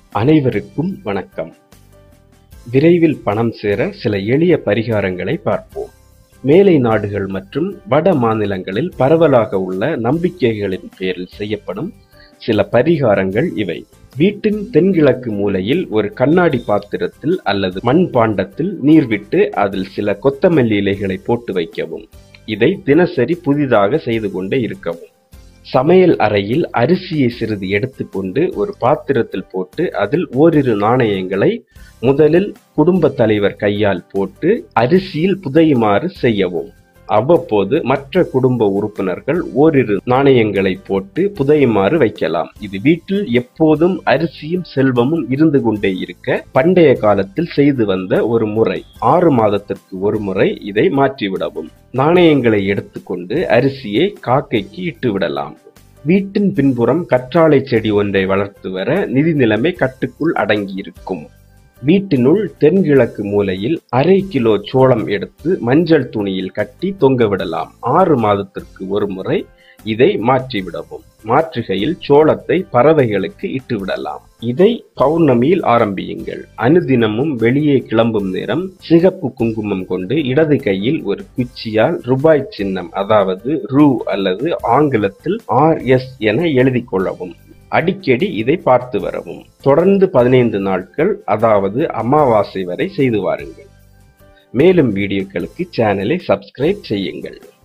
அனைவருக்கும் வணக்கம் விரைவில் பணம் சேர சில எளிய பரிகாரங்களை பார்ப்போம் மேலை நாடுகள் மற்றும் வட மாநிலங்களில் பரவலாக உள்ள நம்பிக்கைகளின் பேரில் செய்யப்படும் சில பரிகாரங்கள் இவை வீட்டின் தென்கிழக்கு மூலையில் ஒரு கண்ணாடி பாத்திரத்தில் அல்லது மண் பாண்டத்தில் நீர் விட்டு அதில் சில கொத்தமல்லி இலைகளை போட்டு வைக்கவும் இதை தினசரி புதிதாக செய்து கொண்டே இருக்கவும் சமையல் அறையில் அரிசியை சிறிது எடுத்துக்கொண்டு ஒரு பாத்திரத்தில் போட்டு அதில் ஓரிரு நாணயங்களை முதலில் குடும்ப தலைவர் கையால் போட்டு அரிசியில் புதையுமாறு செய்யவும் அவ்வப்போது மற்ற குடும்ப உறுப்பினர்கள் ஓரிரு நாணயங்களை போட்டு புதையுமாறு வைக்கலாம் இது வீட்டில் எப்போதும் அரிசியும் செல்வமும் இருந்து கொண்டே இருக்க பண்டைய காலத்தில் செய்து வந்த ஒரு முறை ஆறு மாதத்திற்கு ஒரு முறை இதை மாற்றிவிடவும் நாணயங்களை எடுத்துக்கொண்டு அரிசியை காக்கைக்கு இட்டு விடலாம் வீட்டின் பின்புறம் கற்றாழை செடி ஒன்றை வளர்த்து வர நிதி நிலைமை கட்டுக்குள் அடங்கியிருக்கும் வீட்டினுள் தென்கிழக்கு மூலையில் அரை கிலோ சோளம் எடுத்து மஞ்சள் துணியில் கட்டி தொங்கவிடலாம் ஆறு மாதத்திற்கு ஒரு முறை இதை மாற்றிவிடவும் மாற்றுகையில் சோளத்தை பறவைகளுக்கு இட்டுவிடலாம் இதை பௌர்ணமியில் ஆரம்பியுங்கள் அனுதினமும் வெளியே கிளம்பும் நேரம் சிகப்பு குங்குமம் கொண்டு இடது கையில் ஒரு குச்சியால் ரூபாய் சின்னம் அதாவது ரூ அல்லது ஆங்கிலத்தில் ஆர் எஸ் என எழுதி கொள்ளவும் அடிக்கடி இதை பார்த்து வரவும் தொடர்ந்து பதினைந்து நாட்கள் அதாவது அமாவாசை வரை செய்து வாருங்கள் மேலும் வீடியோக்களுக்கு சேனலை சப்ஸ்கிரைப் செய்யுங்கள்